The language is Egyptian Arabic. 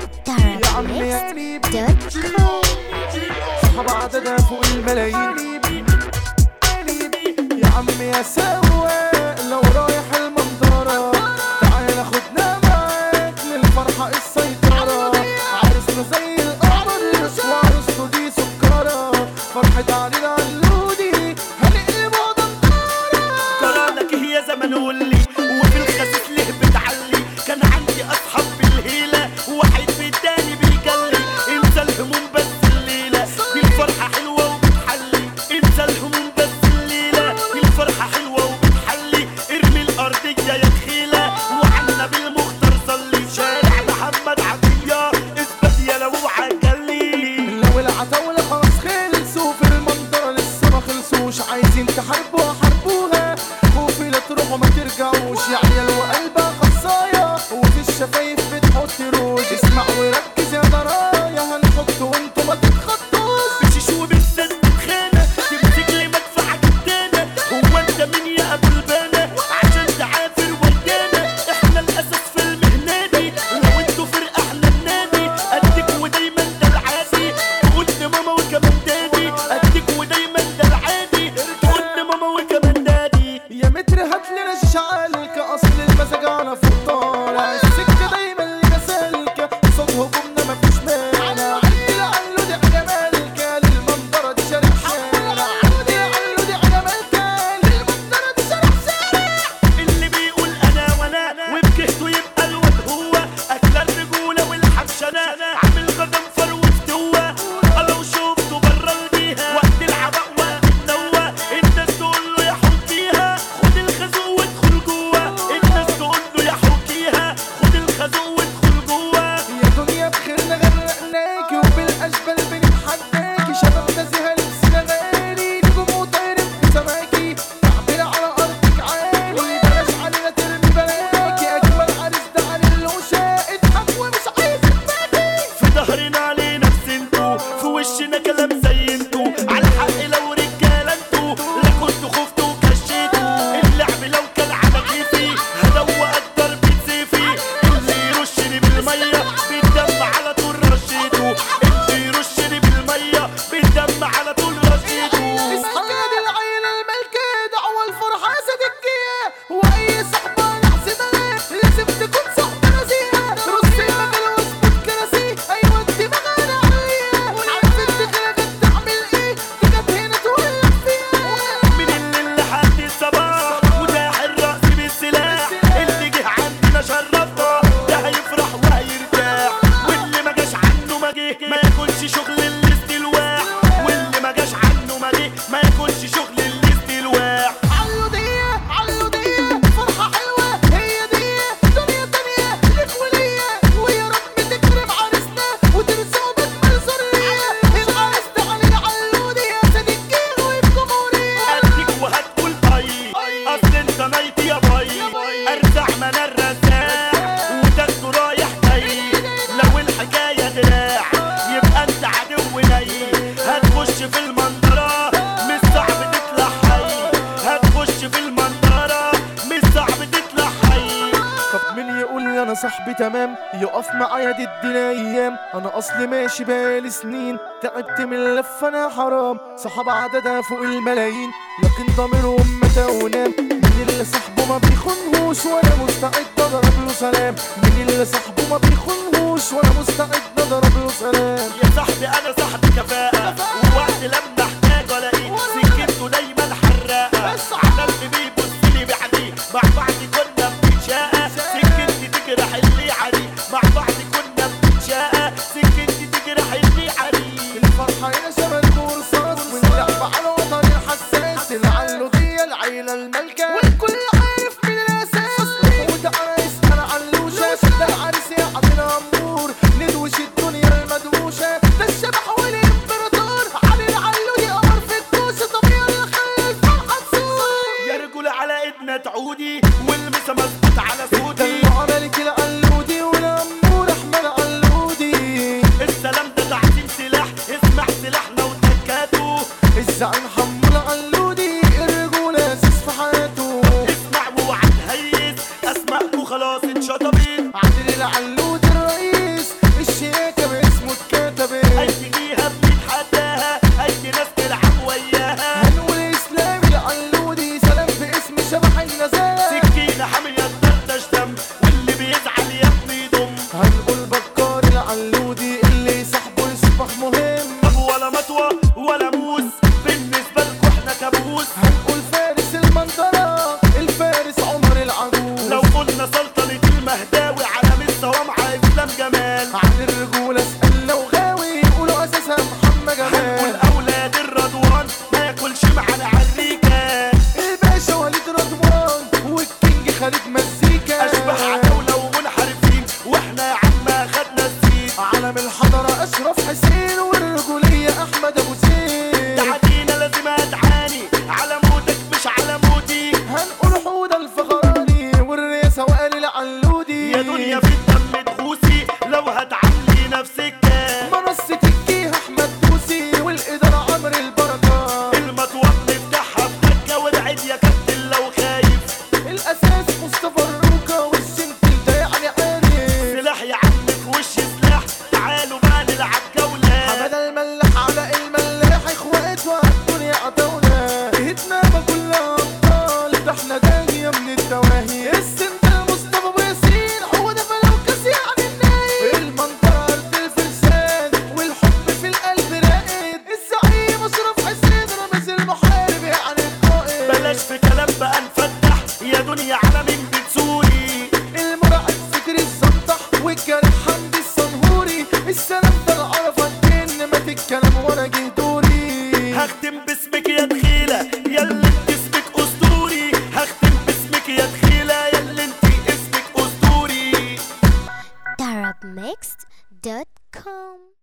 يا عم يا قريب صحاب عددها فوق الملايين يا عم يا سواق لو رايح المنظرة تعال خدنا معاك للفرحة السيطرة عرسنا زي القمر وعروسته دي سكرة فرحة علي العلودي هنقلبها دمارة قرارك هي زمن ولي وفي الخسيس ليه بتعلي كان عندي اصحاب بالهيله واحد في التاني بيجلي انسى الهموم بس الليله دي الفرحه حلوه وبتحلي انسى الهموم بس الليله دي الفرحه حلوه وبتحلي ارمي الارضيه يا دخيله وعنا بالمختار صلي شارع محمد عطيه اثبت يا لو عجلي لو العتاولة خلاص خلصوا في المنظرة لسه ما خلصوش عايزين تحاربوا حاربوها خوفي لا تروحوا ما ترجعوش يا عيال وقلبها خصايا وفي الشفايف بتحط روج اسمع وركز يا ضرايا هنحط وانتوا ما تتخطوش بشيش وبالسد بخانة تمسك لي مدفع جدانة هو انت مين يا ابو البانة عشان تعافر ويانا احنا الاساس في المهنة دي لو انتوا فرقة احنا النادي اديك ودايما ده العادي تقول ماما وكمان دادي اديك ودايما ده العادي تقول ماما وكمان دادي يا متر هات لنا شعالك اصل المزاج على فوق طالع السكه دايما اللي سالكه صوت هجومنا مفيش مانع عدي لعله دي جمالك للمنظره دي شارع شارع عدي لعله دي جمالك للمنظره دي شارع شارع اللي بيقول انا وانا وبكهته يبقى الواد هو اكل الرجوله والحبشنه عامل غضب فروه فتوه لو شفته برا البيها وقت العبق وقت النوة الناس تقول له يا حطيها خد الخازوق وادخل جوه الناس تقول له يا حطيها خد الخازوق وادخل جوه يا دنيا بخيرنا غرقناكي وبالاشبال بنتحداكي شبابنا زيها لبسنا غالي نجوم وطايرين في سماكي تعبير على ارضك عالي بلاش علينا ترمي بلاكي اجمل عريس ده علي الوشا اضحك ومش عايز تباكي في ظهرنا علينا بسنتو في وشنا كلام زي انتو على الحق لو رجاله انتو لا كنتوا خفتوا وكشيتوا اللعب لو كان على كيفي هدوق اكتر بسيفي اللي يرشني بالميه بالدم على طول رشيته اللي يرشني بالميه بالدم على طول رشيته اصحى يا دي العيلة الملكة دعوة الفرحة صدقية واي صحبة نحسبها لازم تكون صحبة نزيهة رصي مجال واثبت كراسي ايوه الدماغ انا عليا عارف انت كده تعمل ايه تجد هنا تولع فيها من الليل لحد الصباح وتاح الرأس بالسلاح اللي جه عندنا شرفنا ده هيفرح وهيرتاح واللي ما جاش عنه ما جه ما ياكلش شغل الاستلواح واللي ما جاش عنه ما جه ما ياكلش شغل الاستلواح علودية علودية فرحة حلوة هي دي دنيا تانية لك وليا ويا رب تكرم عرسنا وترزقه بأجمل ذرية العرس ده علي علودي يا صديقي والجمهورية اديك وهتقول طيب اصل انت ميت يا باي ارزع من الرزاع وتاخده رايح جاي لو الحكايه دراع يبقى انت عدو ني هتخش في المنظره مش صعب تطلع حي هتخش في المنظره مش صعب تطلع حي طب مين يقول لي انا صاحبي تمام يقف معايا ضد الايام انا اصلي ماشي بقالي سنين تعبت من اللف انا حرام صحاب عددها فوق الملايين لكن ضميرهم متى ونام مين اللي صاحبه ما بيخونهوش وانا مستعد اضرب له سلام مين اللي صاحبه ما بيخونهوش وانا مستعد اضرب له سلام يا صاحبي انا صاحبي كفاءة ووقت لما احتاج الاقيه سكته دايما حراقة على اللي بيبص لي بعدي مع بعض كنا بنتشاقى سكتي تجرح اللي علي مع بعض كنا بنتشاقى سكتي تجرح اللي علي الفرحة هنا شبه القرصاص واللعب على الوطن الحساس العلودية العيلة الملكة والكل عارف من الأساس وده عريس أنا علوشة ده العريس يا عبد الأمور علم الحضرة اشرف حسين والرجولية احمد ابو زيد تعدينا لازم ادعاني على موتك مش على موتي هنقول حوده الفخراني والرئاسة وقال العلودي يا دنيا في الدم تغوصي لو هتعلي نفسك منصة الجيه احمد دوسي والادارة عمرو البركة المطوة بنفتحها بفكة وابعد يا كابتن لو خايف الاساس مصطفى الروكة والسنتل ده يعني عارف سلاح يا عم في وش سلاح تعالوا بقى نلعب جولة حمد الملاح على الملاح اخوات والدنيا عطونا اهتنا كلها ابطال ده احنا داهية من الدواهي السند مصطفى ابو ياسين هو ده فلوكس يعني النايم المنطقة ارض الفرسان والحب في القلب راقد الزعيم اشرف حسين رمز المحارب يعني القائد بلاش في كلام بقى نفتح يا دنيا على مين بتسوري المرعب فكري الزنطح والجرح حمدي الصنهوري السلام ده العرفة الدين ما تتكلم وانا جه دوري هختم باسمك يا دخيلة يا اللي انت اسمك اسطوري هختم باسمك يا دخيلة يا اللي انت اسمك اسطوري darabmixed.com